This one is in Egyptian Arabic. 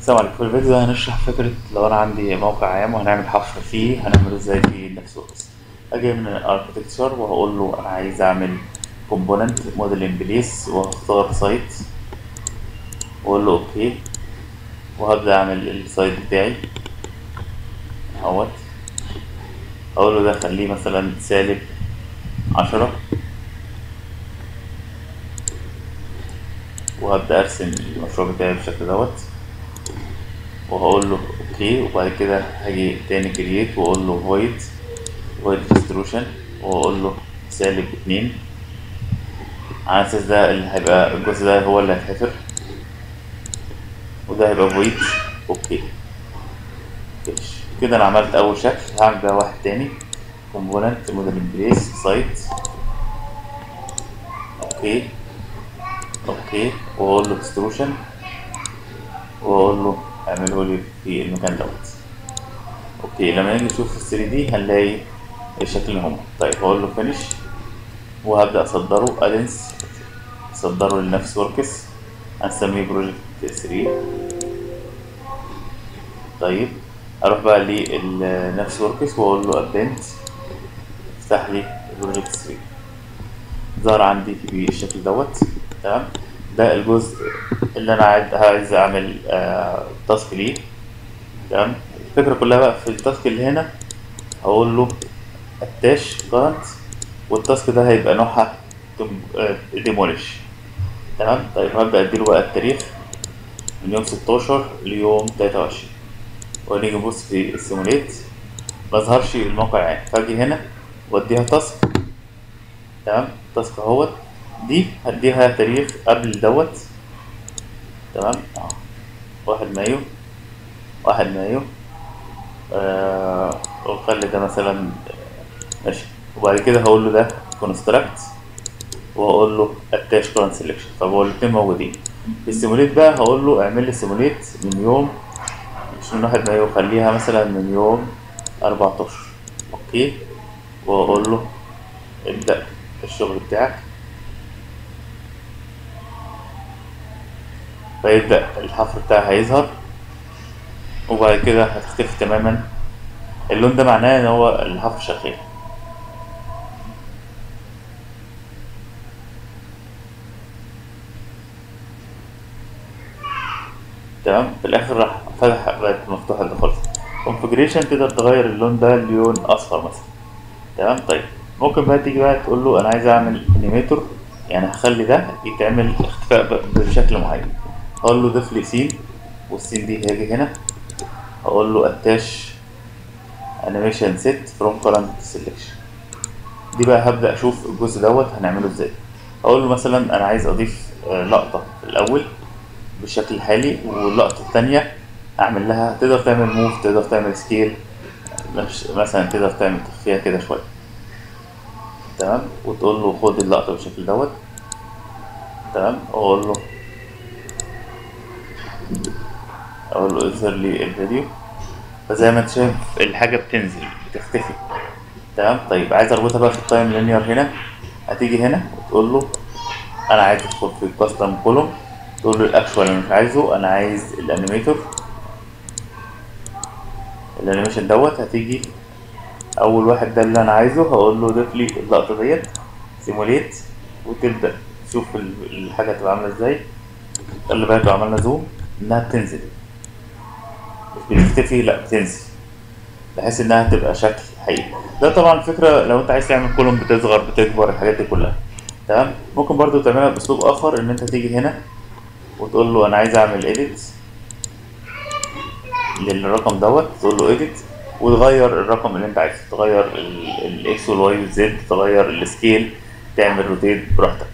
السلام عليكم في الفيديو ده هنشرح فكرة لو أنا عندي موقع عام وهنعمل حفر فيه هنعمله ازاي في نفس الوقت أجي من الاركتكتشر وهقول له أنا عايز أعمل كومبوننت موديل ان بليس وهختار سايت وأقول له أوكي وهبدأ أعمل السايت بتاعي اهوت أقول له ده خليه مثلا سالب عشرة وهبدأ أرسم المشروع بتاعي بالشكل دوت وهقول له اوكي وبعد كده هاجي تاني كرييت واقول له void void extrusion واقول له سالب اتنين على اساس ده اللي هيبقى الجزء ده هو اللي هيتحفر وده هيبقى void اوكي ماشي كده انا عملت اول شكل هعمل بقى واحد تاني component model in place site اوكي اوكي واقول له extrusion واقول له اعمله لي في المكان دوت اوكي لما نيجي نشوف ال 3 دي هنلاقي الشكل هما طيب هقول له فينيش وهبدا اصدره ادنس اصدره لنفس وركس هنسميه بروجكت 3 طيب اروح بقى لنفس وركس واقول له ابدنت افتح لي بروجكت 3 ظهر عندي بالشكل دوت تمام ده الجزء اللي انا عايز عايز اعمل آه تاسك ليه تمام الفكره كلها بقى في التاسك اللي هنا هقول له اتاش كارنت والتاسك ده هيبقى نوعها ديموليش تمام طيب هبدا اديله بقى التاريخ من يوم 16 ليوم 23 ونيجي نبص في السيموليت مظهرش الموقع يعني فاجي هنا واديها تاسك تمام تاسك اهوت دي هديها تاريخ قبل دوت تمام اه واحد مايو واحد مايو آه وخلي ده مثلا ماشي وبعد كده هقول له ده كونستراكت وهقول له اتاش كورنت سيلكشن فبقول الاتنين موجودين في السيموليت بقى هقول له اعمل لي سيموليت من يوم مش من واحد مايو خليها مثلا من يوم 14 اوكي واقول له ابدأ الشغل بتاعك فيبدأ الحفر بتاعها هيظهر وبعد كده هتختفي تماما اللون ده معناه ان هو الحفر شغال تمام في الاخر راح فتح بقت مفتوحة ده خالص configuration تقدر تغير اللون ده للون اصفر مثلا تمام طيب ممكن بقى تيجي بقى تقول له انا عايز اعمل انيميتور يعني هخلي ده يتعمل اختفاء بشكل معين هقول له ضيف لي سين والسين دي هاجي هنا هقول له اتاش انيميشن سيت فروم كرنت سيلكشن دي بقى هبدا اشوف الجزء دوت هنعمله ازاي هقول له مثلا انا عايز اضيف لقطه في الاول بالشكل الحالي واللقطه الثانيه اعمل لها تقدر تعمل موف تقدر تعمل سكيل مثلا تقدر تعمل تخفيها كده شويه تمام وتقول له خد اللقطه بالشكل دوت تمام واقول له اقول له اظهر لي الفيديو فزي ما انت شايف الحاجه بتنزل بتختفي تمام طيب عايز اربطها بقى في التايم لينير هنا هتيجي هنا وتقول له انا عايز ادخل في الكاستم كولوم تقول له الاكشوال انا مش عايزه انا عايز الانيميتور الانيميشن دوت هتيجي اول واحد ده اللي انا عايزه هقول له ضيف لي اللقطه ديت سيموليت وتبدا تشوف الحاجه تبقى عامله ازاي اللي بالك لو عملنا زوم انها بتنزل مش بتختفي لا بتنزل بحيث انها تبقى شكل حقيقي ده طبعا فكره لو انت عايز تعمل كولوم بتصغر بتكبر الحاجات دي كلها تمام ممكن برضو تعملها باسلوب اخر ان انت تيجي هنا وتقول له انا عايز اعمل اديت للرقم دوت تقول له اديت وتغير الرقم اللي انت عايزه تغير الاكس والواي والزد تغير السكيل تعمل روتيت براحتك